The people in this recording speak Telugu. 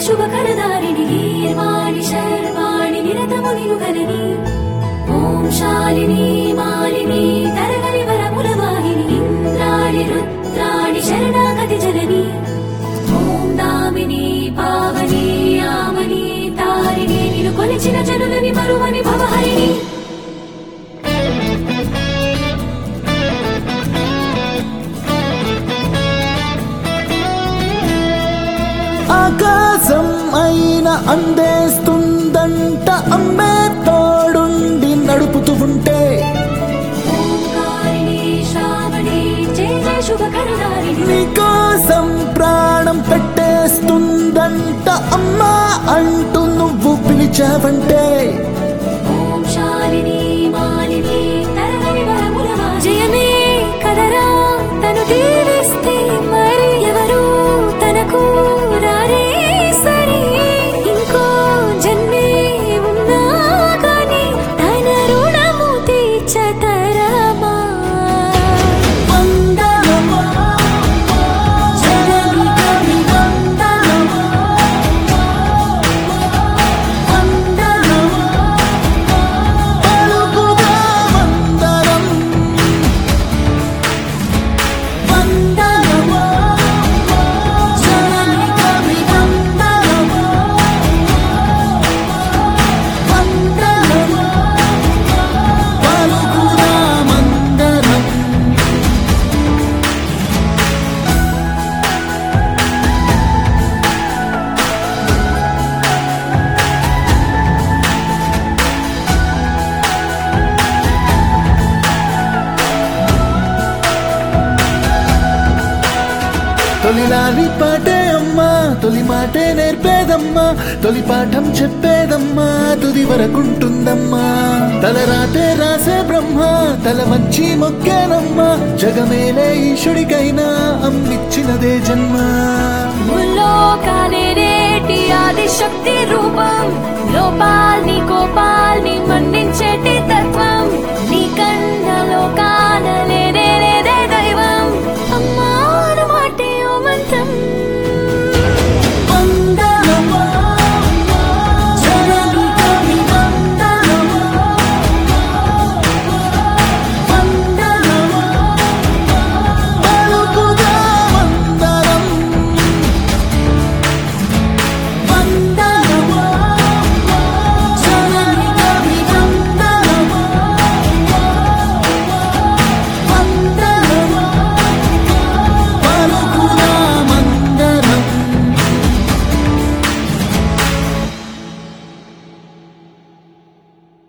శుభకరదారిణి గీర్వాణి శర్వాణి నిరతము నిలుగలని ఓం శాలిని మాలిని తరగని వరముల వాహిని ఇంద్రాణి రుద్రాణి శరణాగతి జనని ఓం దామిని పావని ఆమని తారిణి నిన్ను కొలిచిన జనులని మరువని భవహరిణి ఆకాశం అయిన అందేస్తుందంట అమ్మే తోడుండి నడుపుతూ ఉంటే ఓంకారిణి శ్రావణి జయ జయ శుభకరదారిణి నీకోసం ప్రాణం పెట్టేస్తుందంట అమ్మా అంటూ నువ్వు పిలిచావంటే ఓం శాలిని మాలిని తరగని వరముల వా- జయమే కదరా తను దీవిస్తే మరి ఎవరు తనకు రారే సరి ఇంకో జన్మే ఉన్నా కానీ తన రుణము తీర్చతరమా వందనమా జనని కవి వందనమా వందనమా పలుకుదామందరం వందనమా జనని కవి వందనమా వందనమా పలుకుదామందరం తొలిలాలి పాటే అమ్మా తొలి మాటే నేర్పేదమ్మా తొలి పాఠం చెప్పేదమ్మా తుది వరకుంటుందమ్మా తల రాతే రాసే బ్రహ్మ తల వంచి మొక్కేనమ్మా జగమేలే ఈశుడికైనా